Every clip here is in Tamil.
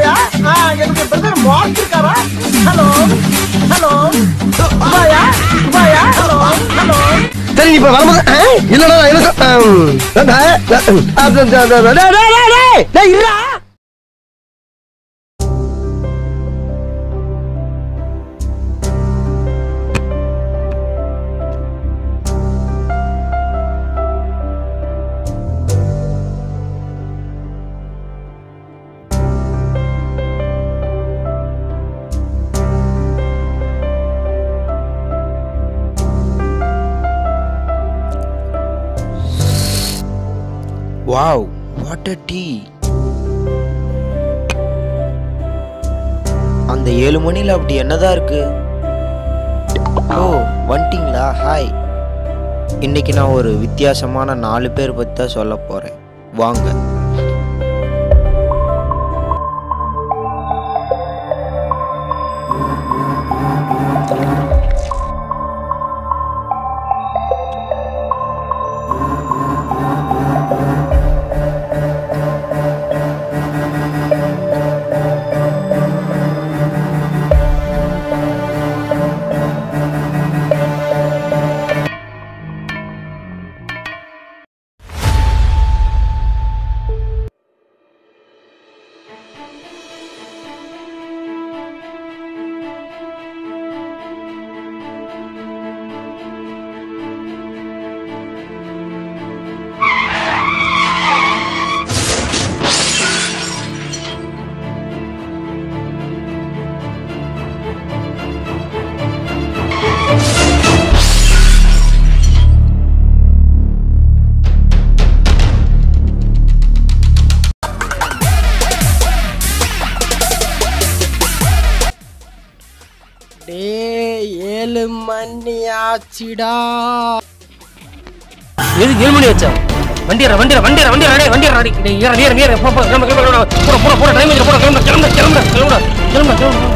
வாயா ஆ, என்னுடைய பிரதர் மார்க் இருக்காரா ஹலோ ஹலோ வாயா வாயா ஹலோ ஹலோ சரி நீ இப்ப வரும்போது ஆ, இல்லடா எனக்கு ஆம், அஹ், அஹ், அஹ், டேய், டேய், டேய், டேய், டேய், இருடா. வாவ் வாட் அ டீ அந்த ஏழு மணில அப்படி என்னதான் இருக்கு ஓ வந்துட்டீங்களா ஹாய் இன்னைக்கு நான் ஒரு வித்தியாசமான நாலு பேர் பற்றி தான் சொல்ல போறேன் வாங்க டேய் ஏழு மணி ஆச்சுடா எது ஏழு மணி வச்சா வண்டியற வண்டியற வண்டியற வண்டியற டேய் வண்டியற டேய் டேய் ஏற ஏற ஏற போ போ கிளம்பு கிளம்பு கிளம்பு. போட போட போட டைம் போட கிளம்பு கிளம்பு கிளம்பு கிளம்பு கிளம்பு கிளம்பு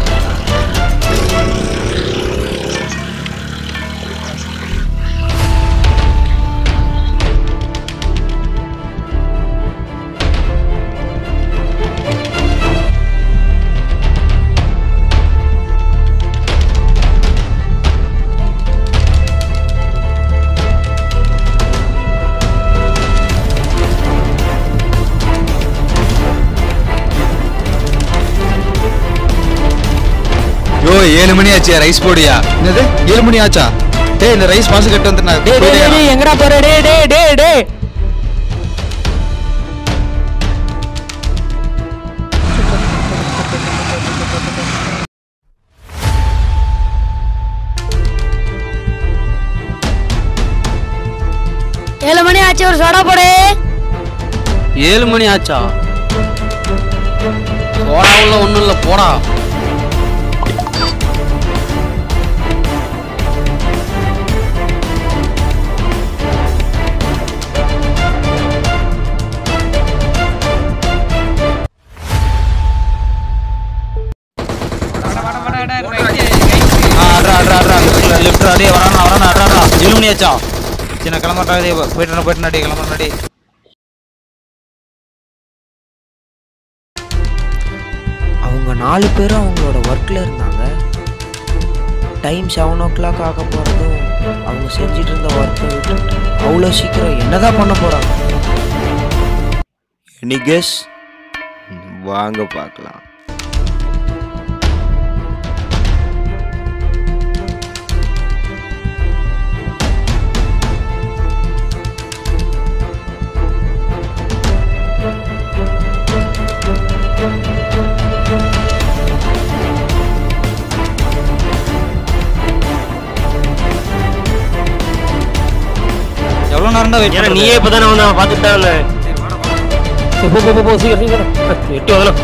யோ ஏழு மணி ஆச்சு ரைஸ் போடியா என்னது ஏழு மணி ஆச்சா டேய் இந்த ரைஸ் மாசு கட்டு வந்து நான் டேய் டேய், டேய் டேய் எங்கடா போற டேய் டேய் டேய் டேய் ஏழு மணி ஆச்சு ஒரு சோடா போடு ஏழு மணி ஆச்சா சோடா உள்ள ஒண்ணும் இல்ல போடா லிஃப்ட் அடே வரானா வரானா அடடா ஏழு மணி ஆச்சா சின்ன கிளம்பட்டா டேய் போயிட்டு போயிட்டு டேய் கிளம்புறா டேய் அவங்க நாலு பேரும் அவங்களோட ஒர்க்கில் இருந்தாங்க டைம் செவன் ஓ கிளாக் ஆக போகிறதும் அவங்க செஞ்சுட்டு இருந்த ஒர்க்கை விட்டுட்டு அவ்வளோ சீக்கிரம் என்னதான் பண்ண போகிறாங்க எனி கெஸ் வாங்க பார்க்கலாம் எவ்வளவு நேரம் தான் வெயிட் ஏன்னா நீயே இப்பதானே வந்து அவன் பார்த்துட்டு தான் வந்தேன். சரி, போ போ போ, போ சீக்கிரம் சீக்கிரம் எட்டு வரலாம்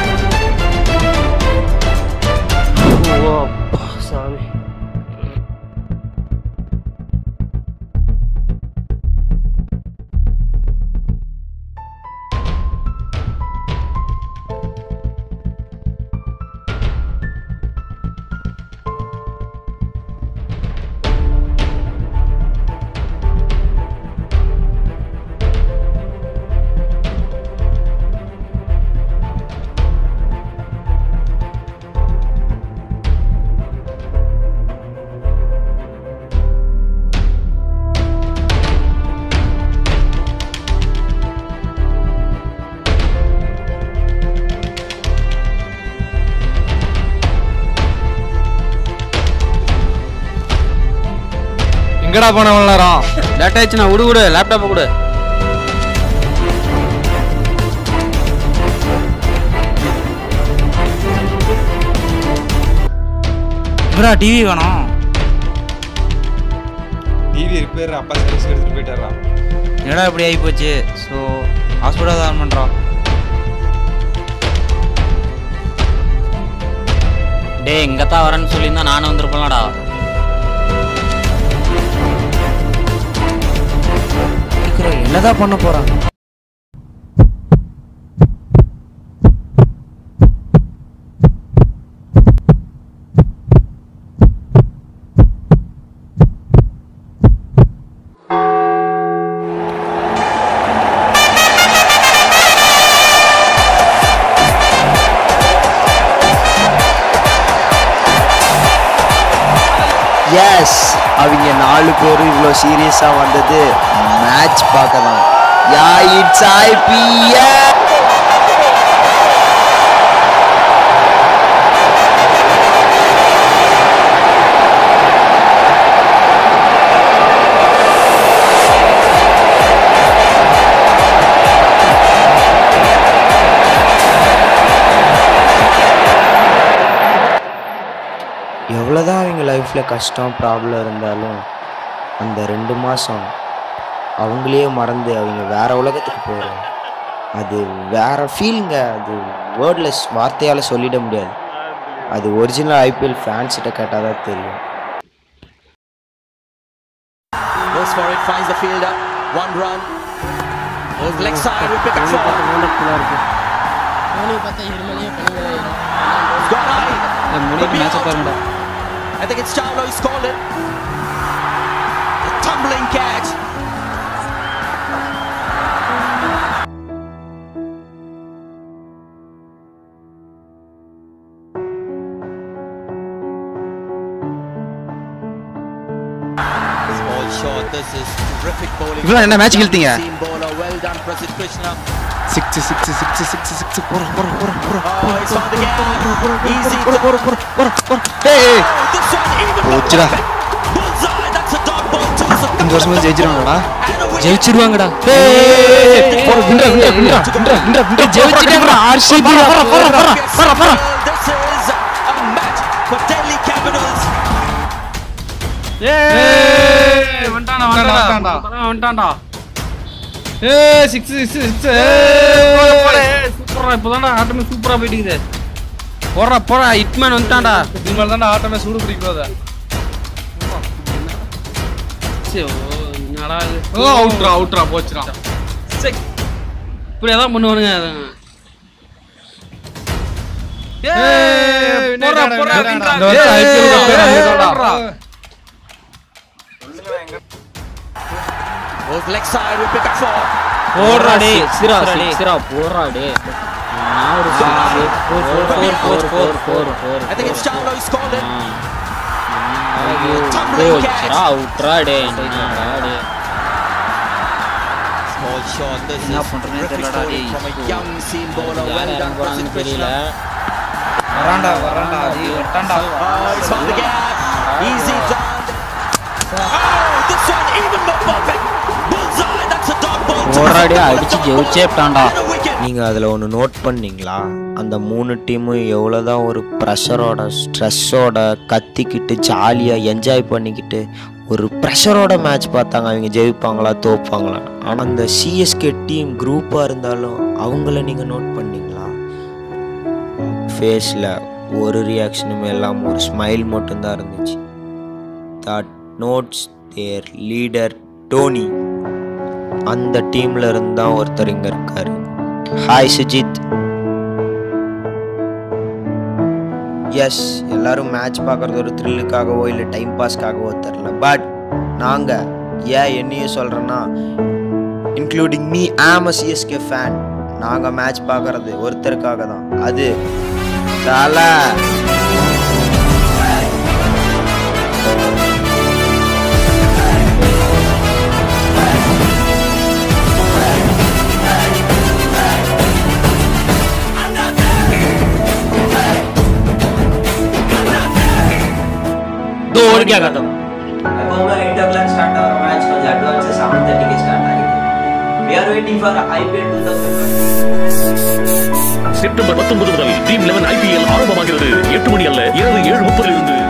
ஓ அப்பா சாமி என்னடா பண்ண இவ்வளவு நேரம் லேட் ஆயிடுச்சுண்ணா விடு விடு லேப்டாப்பை கொடு இப்படா டிவி வேணும் டிவி ரிப்பேர் அப்பா சர்வீஸ் எடுத்துட்டு போயிட்டாரா என்னடா இப்படி ஆகி போச்சு ஸோ ஹாஸ்பிட்டல் தான் பண்ணுறோம் டேய் இங்கே தான் வரேன்னு சொல்லியிருந்தா நானும் வந்திருப்பேன்லடா சீக்கிரம் என்னதான் பண்ண போறாங்க எஸ் அவங்க நாலு பேரும் இவ்வளோ சீரியஸாக வந்தது மேட்ச் பார்க்க தான் யா இட்ஸ் ஐபிஎல் எவ்வளோதான் அவங்க லைஃப்பில் கஷ்டம் ப்ராப்ளம் இருந்தாலும் அந்த ரெண்டு மாதம் அவங்களே மறந்து அவங்க வேற உலகத்துக்கு போகிறோம் அது வேற ஃபீலிங்க அது வேர்ட்லெஸ் வார்த்தையால் சொல்லிட முடியாது அது ஒரிஜினல் ஐபிஎல் ஃபேன்ஸ்கிட்ட கேட்டால் தான் தெரியும் Goes for it, finds the fielder. One run. Goes leg side, will pick up four. Dhoni பார்த்தா இருமலையே பண்ணுங்க Got high. முடிவு மேட்சை பாருங்கடா I think it's Chawla who's called it. A tumbling catch. Small shot. This is terrific bowling. இவ்வளோ என்ன மேட்ச் இழுத்தீங்க Seam bowler. Well done, Prasid Krishna. Six six six six six போற போற போற போற Oh, it's on the gap. Easy. போற போற போற போற போற ஏய் This one even போச்சுடா bullseye. That's a dot ball. Toss a இந்த வருஷம் ஜெயிச்சிருவாங்கடா and a wicket. ஜெயிச்சிடுவாங்கடா This is a match for Delhi Capitals. வந்துட்டான்டா வந்துட்டான்டா வந்துட்டான்டா ஏ சிக்ஸ் சிக்ஸ் சிக்ஸ் சூப்பரா இப்போதான்டா ஆட்டமே சூப்பரா போயிட்டு இருக்குது போடுறா போடுறா ஹிட்மேன் வந்துட்டான்டா இனிமேல் தானே ஆட்டமே சூடு பிடிக்கிறத சரி, ஓ, என்னடா இது? ஓ அவுட்ரா அவுட்ரா போச்சுடா சரி. இப்படி எதாவது பண்ணுவானுங்க அதுங்க. ஏய், போடுறா, போடுறா, அப்படின்றா. இந்த வருஷம் ஏய், IPL தான் பேர் ஏய், அங்கதான். போடுறா. Goes leg side, will pick up four. போடுறா டேய் சிரா சிரா போடுறா டேய் நான் ஒரு six four four four four four four four I think it's Chawla who's called it. சிரா அவுட்ரா டேய் என்னடா டேய் Small shot. This என்ன is பண்றதுனே terrific தெரியலடா bowling டேய். from a young seam bowler. யார் Well இறங்க done, Prasid போறாங்கன்னு தெரியல Krishna. வராண்டா வராண்டா அது வட்டாண்டா Oh, it's on the gap. Easy done. Oh, this one even more perfect. Bullseye. That's a dot ball. போடுறா டேய் அடிச்சு ஜெயிச்சே விட்டான்டா And a wicket. நீங்கள் அதில் ஒன்று நோட் பண்ணீங்களா அந்த மூணு டீமும் எவ்வளோதான் ஒரு ப்ரெஷரோட ஸ்ட்ரெஸ்ஸோட கத்திக்கிட்டு ஜாலியாக என்ஜாய் பண்ணிக்கிட்டு ஒரு ப்ரெஷரோட மேட்ச் பார்த்தாங்க அவங்க ஜெயிப்பாங்களா தோப்பாங்களா ஆனால் அந்த சிஎஸ்கே டீம் குரூப்பாக இருந்தாலும் அவங்கள நீங்கள் நோட் பண்ணீங்களா ஃபேஸில் ஒரு ரியாக்ஷனுமே இல்லாமல் ஒரு ஸ்மைல் மட்டும்தான் இருந்துச்சு that notes there leader Dhoni அந்த டீம்ல இருந்து தான் ஒருத்தர் இங்க இருக்காரு ஹாய் சுஜித் எஸ் எல்லாரும் மேட்ச் பார்க்கறது ஒரு த்ரில்லுக்காகவோ இல்லை டைம் பாஸ்க்காகவோ தெரில பட் நாங்கள் ஏன் என்னையும் சொல்கிறேன்னா including me am a CSK fan நாங்கள் மேட்ச் பார்க்கறது ஒருத்தருக்காக தான் அது தலை दो और क्या खत्म inter start We are waiting for IPL 2020. September பத்தொன்பது முதல் டீம் லெவன் ஐபிஎல் ஆரம்பமாகிறது எட்டு மணி அல்ல இரவு ஏழு முப்பதிலிருந்து